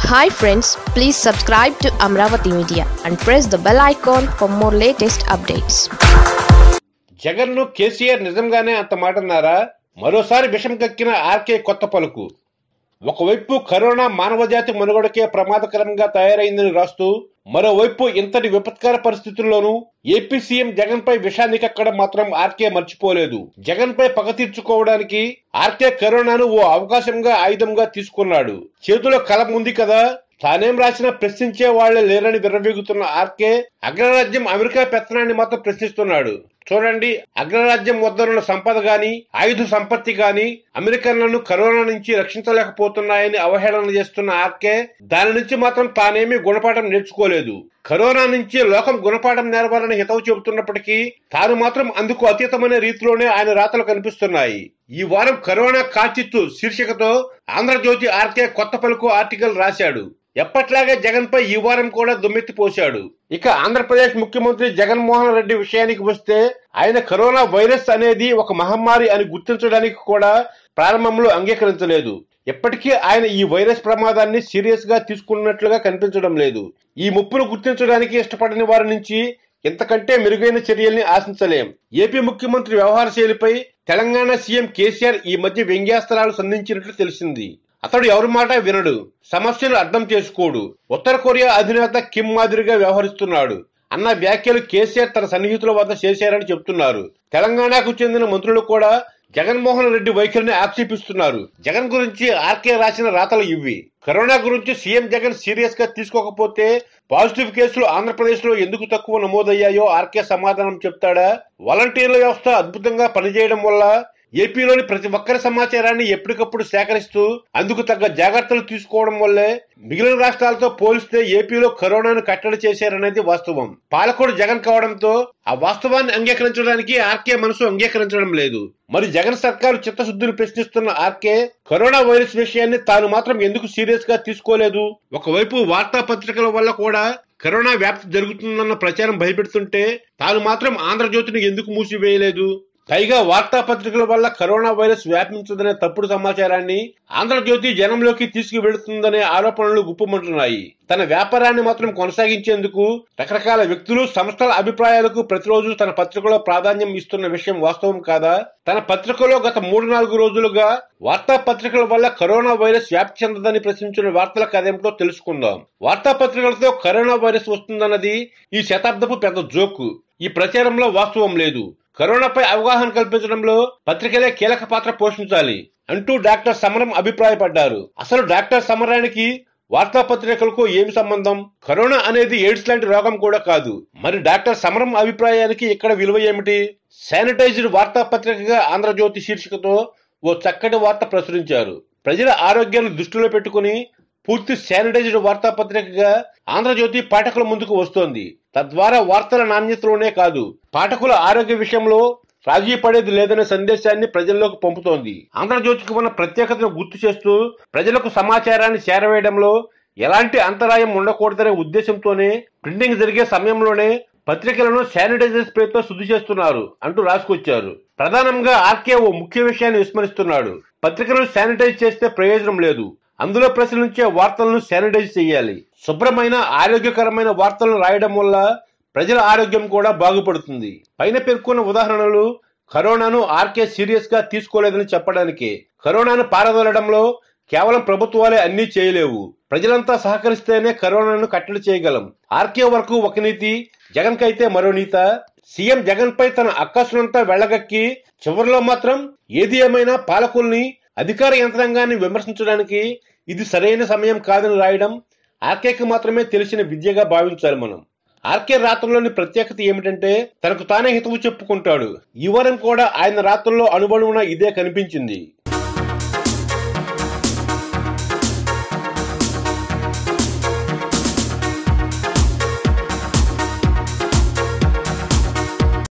hi friends please subscribe to Amaravati media and press the bell icon for more latest updates Jagan ను KCR నిజంగానే అంత మాటన్నారా మరోసారి విషం కక్కిన RK Kotha పలుకు ఒకవైపు కరోనా మానవజాతి మనుగడకే ప్రమాదకరంగా తయారైందని రాస్తూ మరోవైపు ఇంతటి విపత్కర పరిస్థితుల్లోనూ ఏపీ సీఎం జగన్ పై విషాన్ని కక్కడం మాత్రం ఆర్కే మర్చిపోలేదు జగన్ పై పగ తీర్చుకోవడానికి ఆర్కే కరోనాను ఓ అవకాశంగా ఆయుధంగా తీసుకున్నాడు చేతిలో కలం ఉంది కదా తానేం రాసినా ప్రశ్నించే వాళ్లే లేరని విర్రవీగుతున్న ఆర్కే అగ్రరాజ్యం అమెరికా పెత్తనాన్ని మాత్రం ప్రశ్నిస్తున్నాడు చూడండి అగ్రరాజ్యం వద్దనున్న సంపద గాని ఆయుధ సంపత్తి గాని అమెరికన్లను కరోనా నుంచి రక్షించలేకపోతున్నాయని అవహేళన చేస్తున్న ఆర్కే దాని నుంచి మాత్రం తానేమీ గుణపాఠం నేర్చుకోలేదు కరోనా నుంచి లోకం గుణపాఠం నేర్వాలని హితవు చెబుతున్నప్పటికీ తాను మాత్రం అందుకు అతీతమైన రీతిలోనే ఆయన రాతలు కనిపిస్తున్నాయి ఈ వారం కరోనా కాచిత్తు శీర్షికతో ఆంధ్రజ్యోతి ఆర్కే కొత్త పలుకు ఆర్టికల్ రాశాడు ఎప్పట్లాగే జగన్ పై ఈ వారం కూడా దుమ్మెత్తి పోశాడు ఇక ఆంధ్రప్రదేశ్ ముఖ్యమంత్రి జగన్మోహన్ రెడ్డి విషయానికి వస్తే ఆయన కరోనా వైరస్ అనేది ఒక మహమ్మారి అని గుర్తించడానికి కూడా ప్రారంభంలో అంగీకరించలేదు ఇప్పటికీ ఆయన ఈ వైరస్ ప్రమాదాన్ని సీరియస్ గా తీసుకున్నట్లుగా కనిపించడం లేదు ఈ ముప్పును గుర్తించడానికి ఇష్టపడని వారి నుంచి ఇంతకంటే మెరుగైన చర్యల్ని ఆశించలేం ఏపీ ముఖ్యమంత్రి వ్యవహార శైలిపై తెలంగాణ సీఎం కేసీఆర్ ఈ మధ్య వ్యంగ్యాస్త్రాలు సంధించినట్లు తెలిసింది అతడు ఎవరి మాట వినడు సమస్యను అర్థం చేసుకోడు ఉత్తర కొరియా అధినేత కిమ్ మాదిరిగా వ్యవహరిస్తున్నాడు అన్న వ్యాఖ్యలు కేసీఆర్ తన సన్నిహితుల వద్ద చేశారని చెప్తున్నారు తెలంగాణకు చెందిన మంత్రులు కూడా జగన్మోహన్ రెడ్డి వైఖరిని ఆక్షేపిస్తున్నారు జగన్ గురించి ఆర్కే రాసిన రాతలు ఇవి కరోనా గురించి సీఎం జగన్ సీరియస్ గా తీసుకోకపోతే పాజిటివ్ కేసులు ఆంధ్రప్రదేశ్ లో ఎందుకు తక్కువ నమోదయ్యాయో ఆర్కే సమాధానం చెప్తాడా వాలంటీర్ల వ్యవస్థ అద్భుతంగా పనిచేయడం వల్ల ఏపీలోని ప్రతి ఒక్కరి సమాచారాన్ని ఎప్పటికప్పుడు సేకరిస్తూ అందుకు తగ్గ జాగ్రత్తలు తీసుకోవడం వల్లే మిగిలిన రాష్ట్రాలతో పోలిస్తే ఏపీలో కరోనాను కట్టడి చేశారనేది వాస్తవం పాలకుడు జగన్ కావడంతో ఆ వాస్తవాన్ని అంగీకరించడానికి ఆర్కే మనసు అంగీకరించడం లేదు మరి జగన్ సర్కారు చిత్తశుద్ధిని ప్రశ్నిస్తున్న ఆర్కే కరోనా వైరస్ విషయాన్ని తాను మాత్రం ఎందుకు సీరియస్ గా తీసుకోలేదు ఒకవైపు వార్తాపత్రికల వల్ల కూడా కరోనా వ్యాప్తి జరుగుతుందన్న ప్రచారం భయపెడుతుంటే తాను మాత్రం ఆంధ్రజ్యోతిని ఎందుకు మూసివేయలేదు పైగా వార్తాపత్రికల వల్ల కరోనా వైరస్ వ్యాపించదనే తప్పుడు సమాచారాన్ని ఆంధ్రజ్యోతి జనంలోకి తీసుకువెళుతుందనే ఆరోపణలు గుప్పమంటున్నాయి తన వ్యాపారాన్ని మాత్రం కొనసాగించేందుకు రకరకాల వ్యక్తులు సంస్థల అభిప్రాయాలకు ప్రతిరోజు తన పత్రికలో ప్రాధాన్యం ఇస్తున్న విషయం వాస్తవం కాదా తన పత్రికలో గత మూడు నాలుగు రోజులుగా వార్తాపత్రికల వల్ల కరోనా వైరస్ వ్యాప్తి చెందదని ప్రశ్నించిన వార్తల కథేమిటో తెలుసుకుందాం వార్తాపత్రికలతో కరోనా వైరస్ వస్తుందన్నది ఈ శతాబ్దపు పెద్ద జోకు ఈ ప్రచారంలో వాస్తవం లేదు కరోనాపై అవగాహన కల్పించడంలో పత్రికలే కీలక పాత్ర పోషించాలి అంటూ డాక్టర్ సమరం అభిప్రాయపడ్డారు అసలు డాక్టర్ సమరానికి వార్తాపత్రికలకు ఏమి సంబంధం కరోనా అనేది ఎయిడ్స్ లాంటి రోగం కూడా కాదు మరి డాక్టర్ సమరం అభిప్రాయానికి ఇక్కడ విలువ ఏమిటి శానిటైజ్డ్ వార్తాపత్రికగా ఆంధ్రజ్యోతి శీర్షికతో ఓ చక్కటి వార్త ప్రచురించారు ప్రజల ఆరోగ్యాన్ని దృష్టిలో పెట్టుకుని పూర్తి శానిటైజ్డ్ వార్తాపత్రికగా ఆంధ్రజ్యోతి పాఠకుల ముందుకు వస్తోంది తద్వారా వార్తల నాణ్యతలోనే కాదు పాఠకుల ఆరోగ్య విషయంలో రాజీ పడేది లేదనే సందేశాన్ని ప్రజల్లోకి పంపుతోంది ఆంధ్రజ్యోతికి ఉన్న ప్రత్యేకతను గుర్తు చేస్తూ ప్రజలకు సమాచారాన్ని చేరవేయడంలో ఎలాంటి అంతరాయం ఉండకూడదనే ఉద్దేశంతోనే ప్రింటింగ్ జరిగే సమయంలోనే పత్రికలను శానిటైజర్ స్ప్రేతో శుద్ధి చేస్తున్నారు అంటూ రాసుకొచ్చారు ప్రధానంగా ఆర్కే ఓ ముఖ్య విషయాన్ని విస్మరిస్తున్నాడు పత్రికలను శానిటైజ్ చేస్తే ప్రయోజనం లేదు అందులో ప్రశ్నించే వార్తలను శానిటైజ్ చేయాలి శుభ్రమైన ఆరోగ్యకరమైన వార్తలను రాయడం వల్ల ప్రజల ఆరోగ్యం కూడా బాగుపడుతుంది పైన పేర్కొన్న ఉదాహరణలు కరోనాను ఆర్కే సీరియస్ గా తీసుకోలేదని చెప్పడానికి కరోనాను పారదోలడంలో కేవలం ప్రభుత్వాలే అన్నీ చేయలేవు ప్రజలంతా సహకరిస్తేనే కరోనాను కట్టడి చేయగలం ఆర్కే వరకు ఒక నీతి జగన్ కైతే మరో నీత సీఎం జగన్ పై తన అక్కసునంతా వెళ్లగక్కి చివరిలో మాత్రం ఏది ఏమైనా పాలకుల్ని అధికార యంత్రాంగాన్ని విమర్శించడానికి ఇది సరైన సమయం కాదని రాయడం ఆర్కేకి మాత్రమే తెలిసిన విద్యగా భావించాలి మనం ఆర్కే రాత్రుల్లోని ప్రత్యేకత ఏమిటంటే తనకు తానే హితవు చెప్పుకుంటాడు ఈ వారం కూడా ఆయన రాత్రుల్లో అనుబణువున ఇదే కనిపించింది